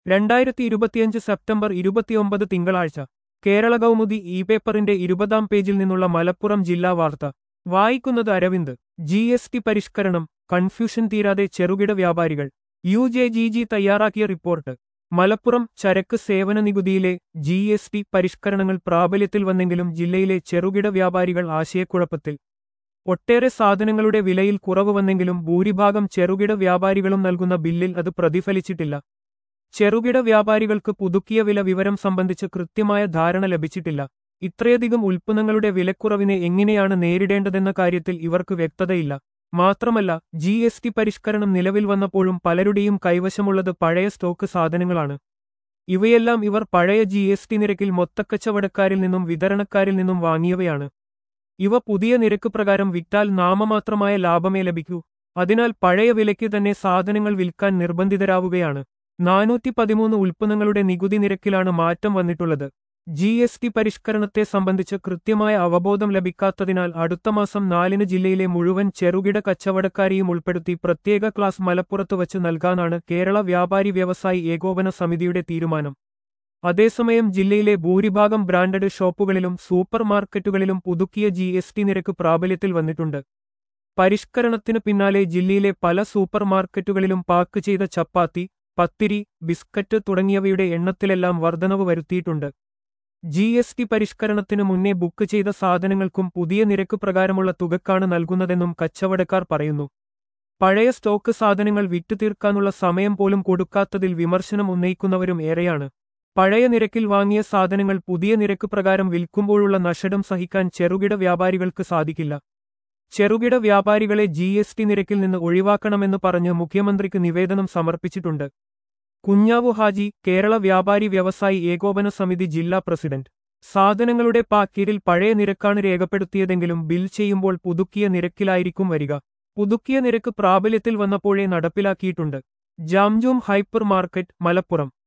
രണ്ടായിരത്തി ഇരുപത്തിയഞ്ച് സെപ്റ്റംബർ ഇരുപത്തിയൊമ്പത് തിങ്കളാഴ്ച കേരള കൗമുദി ഇ പേപ്പറിന്റെ ഇരുപതാം പേജിൽ നിന്നുള്ള മലപ്പുറം ജില്ലാ വാർത്ത വായിക്കുന്നത് അരവിന്ദ് ജി എസ് ടി പരിഷ്കരണം കൺഫ്യൂഷൻ തീരാതെ ചെറുകിട വ്യാപാരികൾ യു ജെ ജി ജി തയ്യാറാക്കിയ റിപ്പോർട്ട് മലപ്പുറം ചരക്ക് സേവന നികുതിയിലെ ജി എസ് ടി പരിഷ്കരണങ്ങൾ പ്രാബല്യത്തിൽ വന്നെങ്കിലും ജില്ലയിലെ ചെറുകിട വ്യാപാരികൾ ആശയക്കുഴപ്പത്തിൽ ഒട്ടേറെ സാധനങ്ങളുടെ വിലയിൽ കുറവ് വന്നെങ്കിലും ഭൂരിഭാഗം ചെറുകിട വ്യാപാരികളും നൽകുന്ന ബില്ലിൽ അത് പ്രതിഫലിച്ചിട്ടില്ല ചെറുകിട വ്യാപാരികൾക്ക് പുതുക്കിയ വില വിവരം സംബന്ധിച്ച് കൃത്യമായ ധാരണ ലഭിച്ചിട്ടില്ല ഇത്രയധികം ഉൽപ്പന്നങ്ങളുടെ വിലക്കുറവിനെ എങ്ങനെയാണ് നേരിടേണ്ടതെന്ന കാര്യത്തിൽ ഇവർക്ക് വ്യക്തതയില്ല മാത്രമല്ല ജി എസ് ടി പരിഷ്കരണം നിലവിൽ വന്നപ്പോഴും പലരുടെയും കൈവശമുള്ളത് പഴയ സ്റ്റോക്ക് സാധനങ്ങളാണ് ഇവയെല്ലാം ഇവർ പഴയ ജി എസ് ടി നിരക്കിൽ മൊത്തക്കച്ചവടക്കാരിൽ നിന്നും വിതരണക്കാരിൽ നിന്നും വാങ്ങിയവയാണ് ഇവ പുതിയ നിരക്ക് പ്രകാരം വിറ്റാൽ നാമമാത്രമായ ലാഭമേ ലഭിക്കൂ അതിനാൽ പഴയ വിലയ്ക്ക് തന്നെ സാധനങ്ങൾ വിൽക്കാൻ നിർബന്ധിതരാവുകയാണ് നാനൂറ്റി പതിമൂന്ന് ഉൽപ്പന്നങ്ങളുടെ നികുതി നിരക്കിലാണ് മാറ്റം വന്നിട്ടുള്ളത് ജി എസ് ടി പരിഷ്കരണത്തെ സംബന്ധിച്ച് കൃത്യമായ അവബോധം ലഭിക്കാത്തതിനാൽ അടുത്ത മാസം നാലിന് ജില്ലയിലെ മുഴുവൻ ചെറുകിട കച്ചവടക്കാരെയും ഉൾപ്പെടുത്തി പ്രത്യേക ക്ലാസ് മലപ്പുറത്ത് വച്ച് നൽകാനാണ് കേരള വ്യാപാരി വ്യവസായി ഏകോപന സമിതിയുടെ തീരുമാനം അതേസമയം ജില്ലയിലെ ഭൂരിഭാഗം ബ്രാൻഡഡ് ഷോപ്പുകളിലും സൂപ്പർ മാർക്കറ്റുകളിലും പുതുക്കിയ ജി എസ് ടി നിരക്ക് പ്രാബല്യത്തിൽ വന്നിട്ടുണ്ട് പരിഷ്കരണത്തിനു പിന്നാലെ ജില്ലയിലെ പല സൂപ്പർ മാർക്കറ്റുകളിലും പാക്ക് ചെയ്ത ചപ്പാത്തി പത്തിരി ബിസ്ക്കറ്റ് തുടങ്ങിയവയുടെ എണ്ണത്തിലെല്ലാം വർധനവ് വരുത്തിയിട്ടുണ്ട് ജി എസ് ടി പരിഷ്കരണത്തിനു മുന്നേ ബുക്ക് ചെയ്ത സാധനങ്ങൾക്കും പുതിയ നിരക്ക് പ്രകാരമുള്ള തുകക്കാണ് നൽകുന്നതെന്നും കച്ചവടക്കാർ പറയുന്നു പഴയ സ്റ്റോക്ക് സാധനങ്ങൾ വിറ്റുതീർക്കാനുള്ള സമയം പോലും കൊടുക്കാത്തതിൽ വിമർശനം ഉന്നയിക്കുന്നവരും ഏറെയാണ് പഴയ നിരക്കിൽ വാങ്ങിയ സാധനങ്ങൾ പുതിയ നിരക്ക് പ്രകാരം വിൽക്കുമ്പോഴുള്ള നഷ്ടം സഹിക്കാൻ ചെറുകിട വ്യാപാരികൾക്ക് സാധിക്കില്ല ചെറുകിട വ്യാപാരികളെ ജി എസ് ടി നിരക്കിൽ നിന്ന് ഒഴിവാക്കണമെന്ന് പറഞ്ഞ് മുഖ്യമന്ത്രിക്ക് നിവേദനം സമർപ്പിച്ചിട്ടുണ്ട് കുഞ്ഞാവു ഹാജി കേരള വ്യാപാരി വ്യവസായി ഏകോപന സമിതി ജില്ലാ പ്രസിഡന്റ് സാധനങ്ങളുടെ പാക്കീരിൽ പഴയ നിരക്കാണ് രേഖപ്പെടുത്തിയതെങ്കിലും ബിൽ ചെയ്യുമ്പോൾ പുതുക്കിയ നിരക്കിലായിരിക്കും വരിക പുതുക്കിയ നിരക്ക് പ്രാബല്യത്തിൽ വന്നപ്പോഴേ നടപ്പിലാക്കിയിട്ടുണ്ട് ജാംജൂം ഹൈപ്പർ മാർക്കറ്റ് മലപ്പുറം